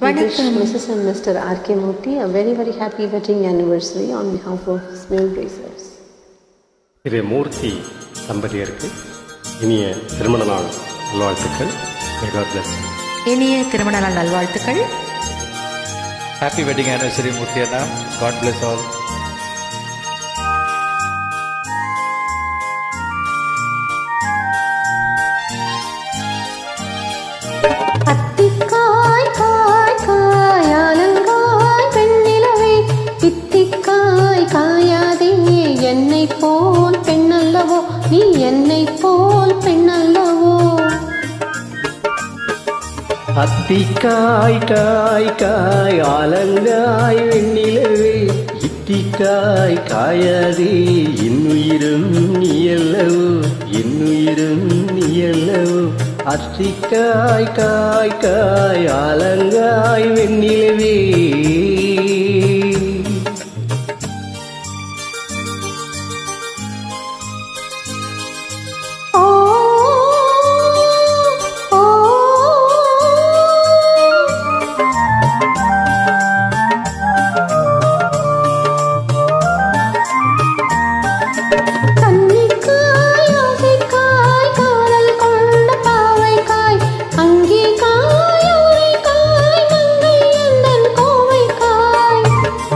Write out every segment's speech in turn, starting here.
We wish வணக்கம். Mrs. and Mr. R.K. Murthy a very, very happy wedding anniversary on behalf of Smil Racers. திரு மூர்த்தி தம்பதியருக்கு இனிய திருமண நாள் நல்வாழ்த்துக்கள் mega plus இனிய திருமண நாள் நல்வாழ்த்துக்கள் ஹாப்பி வெட்டிங் ஆனிவர்சரி மூர்த்தி அண்ணா காட் பிளஸ் ஆல் அத்திக்காய் காய் காய் ஆலங்காய் பெண்ணிலவே இத்திக்காய் காயாதே என்னை போல் பெண்ணல்லவோ நீ என்னை போல் பெண்ணல்லவோ அத்திக்காய் காய் காய் ஆலங்காய் வெண்ணிலவே இத்திக்காய் காயாதே இன்னுயிரும் நீயல்லவோ இன்னுயிரும் நீயல்லவோ அத்திக்காய் காய் காய் ஆலங்காய் வெண்ணிலவே ஓ ஓ கன்னிக்காய் ஆசைக்காய் காதல் கொண்ட பாவைக்காய் அங்கே காய் ஊரைக்காய் மங்கை எந்தன் கோவைக்காய்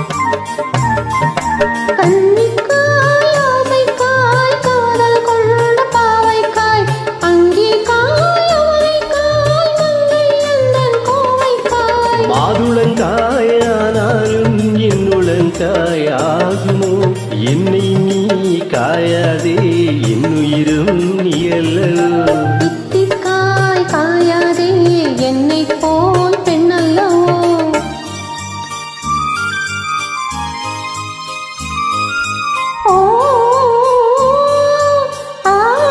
கன்னிக்காய் ஆசைக்காய் காதல் கொண்ட பாவைக்காய் அங்கே காய் ஊரைக்காய் மங்கை எந்தன் கோவைக்காய் மாதுளங்காயானாலும் என்னுளங்காய் ஆகுமோ என்னை நீ காயாதே என்னுயிரும் நீ அல்லவோ இத்திக்காய் காயாதே என்னை போல் பெண்ணல்லவோ ஓ ஆ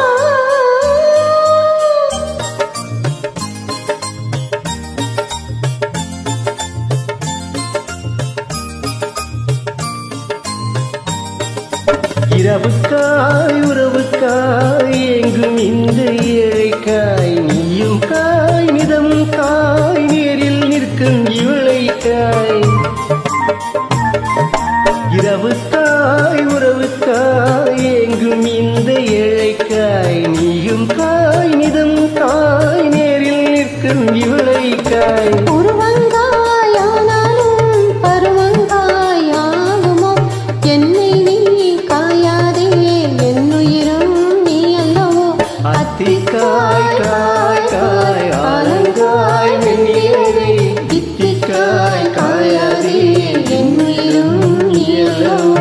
இரவுக்காய் உறவுக்காய் எங்கும் இந்த ஏழைக்காய் நீயும் காய் மிதம் காய் நேரில் நிற்கும் இவளைக்காய் இரவுக்காய் உறவுக்காய் எங்கும் இந்த ஏழைக்காய் நீயும் காய் மிதம் காய் நேரில் நிற்கும் இவளைக்காய் உருவங்காயானாலும் பருவங்காயாகுமோ என்னை நீ காயாதே என்னுயிரும் நீ அல்லவோ அத்திக்காய் காய் காய் ஆலங்காய் வெண்ணிலவே இத்திக்காய் காயாதே என்னுயிரும் நீ அல்லவோ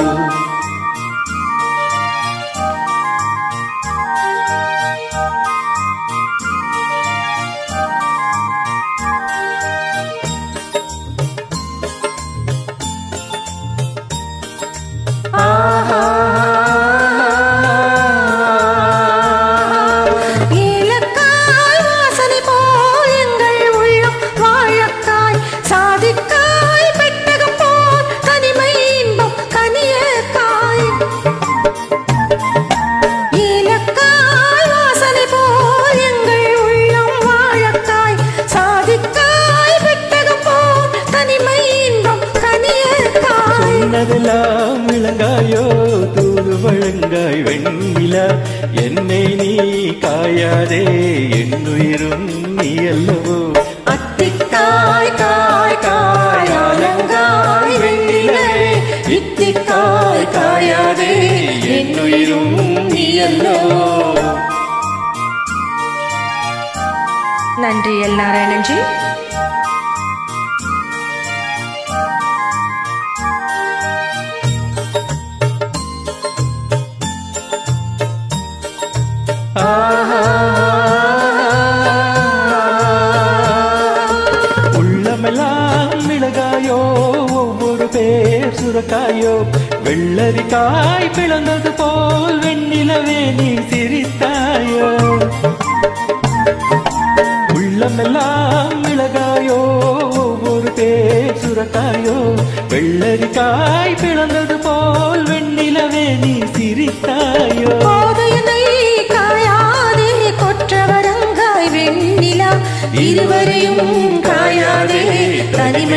ஏலக்காய் வாசனை போல் எங்கள் உள்ளம் வாழக்காய் சாதிக்காய் பெட்டகம் போல் தனிமை இன்பம் கனியக்காய் ஏலக்காய் வாசனை போல் எங்கள் உள்ளம் வாழக்காய் சாதிக்காய் பெட்டகம் போல் தனிமை இன்பம் கனியக்காய் சொன்னதெல்லாம் விளங்காயோ தூது வழங்காய் வெண்ணிலா என்னை நீ காயாதே என்னுயிரும் நீ அல்லவோ அத்திக்காய் காய் காய் ஆலங்காய் வெண்ணிலவே இத்திக்காய் காயாதே என்னுயிரும் நீ அல்லவோ நன்றி எல் நாராயணன்ஜி உள்ளமெல்லாம் மிளகாயோ ஒவ்வொரு பேர் சுரக்காயோ வெள்ளரிக்காய் பிளந்தது போல் வெண்ணிலவே நீ சிரித்தாயோ உள்ளமெல்லாம் மிளகாயோ ஒவ்வொரு பேர் சுரக்காயோ வெள்ளரிக்காய் பிளந்தது போல் வெண்ணிலவே நீ சிரித்தாயோ போதையனை காயாதே கொற்றவரங்காய் வெண்ணிலா இருவரையும் காயாதே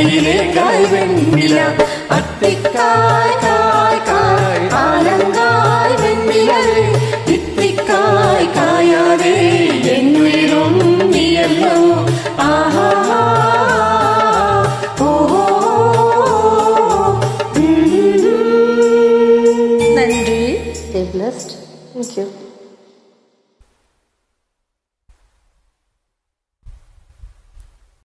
மடியிலே காய் வெண்ணிலா அத்திக்காய் காய் காய் ஆலங்காய் வெண்ணிலவே இத்திக்காய் காயாதே என்னுயிரும் நீ அல்லவோ ஆஹா ஓஹோ நன்றி Stay blessed. Thank you.